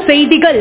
செய்திகள்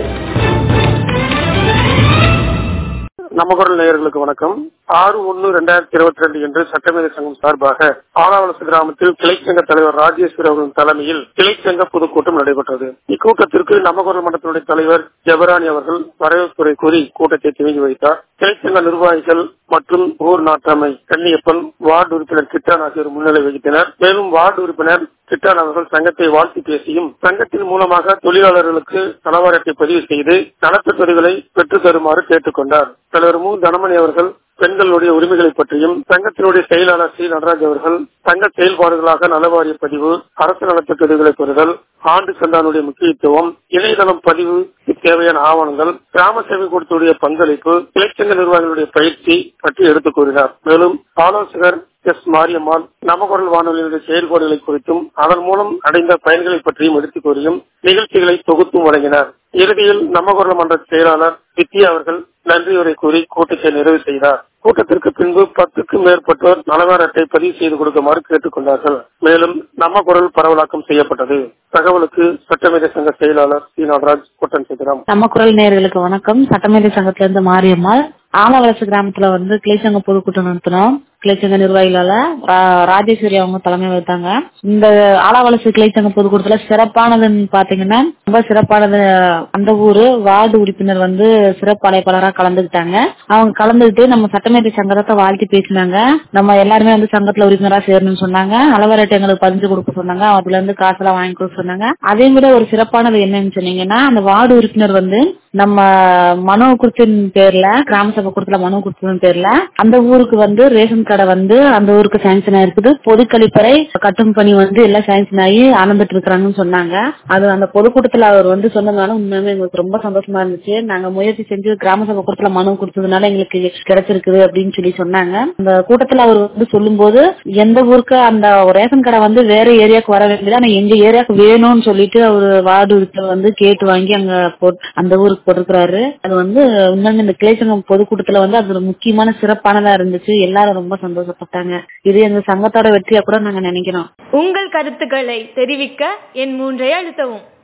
நமகுரல் நேயர்களுக்கு வணக்கம் ஆறு ஒன்னு ரெண்டாயிரத்தி இருபத்தி ரெண்டு என்று சட்டமேதை சங்கம் சார்பாக ஆலாவலசு கிராமத்தில் கிளைச்சங்க தலைவர் ராஜேஸ்வரி அவர்களின் தலைமையில் கிளைச்சங்க பொதுக்கூட்டம் நடைபெற்றது இக்கூட்டத்திற்கு நமகுரல் மன்றத்தினுடைய தலைவர் ஜெபராணி அவர்கள் வரவேற்புரை கூறி கூட்டத்தை துவங்கி வைத்தார் கிளைச்சங்க நிர்வாகிகள் மற்றும் ஊர் நாட்டாமை கன்னியப்பன் வார்டு உறுப்பினர் கிட்டான் ஆகியோர் முன்னிலை வகித்தனர் மேலும் வார்டு உறுப்பினர் கிட்டான் அவர்கள் சங்கத்தை வாழ்த்தி பேசியும் சங்கத்தின் மூலமாக தொழிலாளர்களுக்கு நலவார அட்டை பதிவு செய்து நலப்பெற்றோர்களை பெற்றுத் தருமாறு கேட்டுக் கொண்டார் தலைவர் மு தனமணி அவர்கள் பெண்களுடைய உரிமைகளை பற்றியும் சங்கத்தினுடைய செயலாளர் சி நடராஜ் அவர்கள் சங்க செயல்பாடுகளாக நலவாரிய பதிவு அரசு நலத்திட்டங்களை பெறுதல் ஆண்டு சந்தானுடைய முக்கியத்துவம் இணையதளம் பதிவு தேவையான ஆவணங்கள் கிராம சேவை கூட்டத்துடைய பங்களிப்பு இலச்சங்க நிர்வாகிகளுடைய பயிற்சி பற்றி எடுத்துக் கூறினார் மேலும் ஆலோசகர் எஸ் மாரியம்மாள் நமகுரல் வானொலியினுடைய செயல்பாடுகளை குறித்தும் அதன் மூலம் அடைந்த பயன்களை பற்றியும் எடுத்துக் கூறியும் நிகழ்ச்சிகளை தொகுத்தும் வழங்கினார் இறுதியில் நமகுரல் மன்ற செயலாளர் வித்யா அவர்கள் நன்றியுரை கூறி கூட்டத்தை நிறைவு செய்தார் கூட்டத்திற்கு பின்பு பத்துக்கும் மேற்பட்டோர் நலவார அட்டை பதிவு செய்து கொடுக்குமாறு கேட்டுக் கொண்டார்கள் மேலும் நம்ம குரல் பரவலாக்கம் செய்யப்பட்டது தகவலுக்கு சட்டமேதை சங்க செயலாளர் சி நடராஜ் கூட்டம் செய்கிறார் நம்ம குரல் நேயர்களுக்கு வணக்கம் சட்டமேதை சங்கத்துல இருந்து மாரியம்மாள் ஆலவலசு கிராமத்துல வந்து கிளைச்சங்க பொதுக்கூட்டம் நடத்தினோம் கிளைச்சங்க நிர்வாகிகளால ரா- ராஜேஸ்வரி அவங்க தலைமை வைத்தாங்க இந்த ஆலாவலசு கிளைச்சங்க பொதுக்கூட்டத்துல சிறப்பானதுன்னு பாத்தீங்கன்னா ரொம்ப சிறப்பானது அந்த ஊரு வார்டு உறுப்பினர் வந்து சிறப்பு அழைப்பாளரா கலந்துக்கிட்டாங்க அவங்க கலந்துக்கிட்டு நம்ம சட்டமேதை சங்கத்தை வாழ்த்தி பேசினாங்க நம்ம எல்லாருமே வந்து சங்கத்துல உறுப்பினரா சேரணும்னு சொன்னாங்க அளவரட்டு எங்களுக்கு பதிஞ்சு கொடுக்க சொன்னாங்க அதுல இருந்து காசெல்லாம் வாங்கி கொடுக்க சொன்னாங்க அதே விட ஒரு சிறப்பானது என்னன்னு சொன்னீங்கன்னா அந்த வார்டு உறுப்பினர் வந்து நம்ம மனோ குடுத்தின் பேர்ல கிராம சபை கொடுத்துல மனோ குடுத்தின் பேர்ல அந்த ஊருக்கு வந்து ரேஷன் கடை வந்து அந்த ஊருக்கு சாங்ஷன் ஆயிருக்குது பொது கழிப்பறை கட்டும் பணி வந்து எல்லாம் சாங்ஷன் ஆகி ஆனந்துட்டு இருக்கிறாங்கன்னு சொன்னாங்க அது அந்த பொதுக்கூட்டத்துல அவர் வந்து சொன்னதுனால உண்மையுமே எங்களுக்கு ரொம்ப சந்தோஷமா இருந்துச்சு நாங்க முயற்சி செஞ்சு கிராம சபை கூட்டத்துல மனு கொடுத்ததுனால எங்களுக்கு கிடைச்சிருக்குது அப்படின்னு சொல்லி சொன்னாங்க அந்த கூட்டத்துல அவர் வந்து சொல்லும்போது எந்த ஊருக்கு அந்த ரேஷன் கடை வந்து வேற ஏரியாவுக்கு வர வேண்டியது ஆனா எங்க ஏரியாவுக்கு வேணும்னு சொல்லிட்டு அவர் வார்டு உறுப்பினர் வந்து கேட்டு வாங்கி அங்க போட்- அந்த ஊருக்கு போட்டிருக்கிறாரு அது வந்து உண்மையுமே இந்த கிளேசங்கம் பொதுக்கூட்டத்துல வந்து அது ஒரு முக்கியமான சிறப்பானதா இருந்துச்சு எல்லாரும் ரொம்ப சந்தோஷப்பட்டாங்க இது எங்க சங்கத்தோட வெற்றியா கூட நாங்க நினைக்கிறோம் உங்கள் கருத்துக்களை தெரிவிக்க என் மூன்றை அழுத்தவும்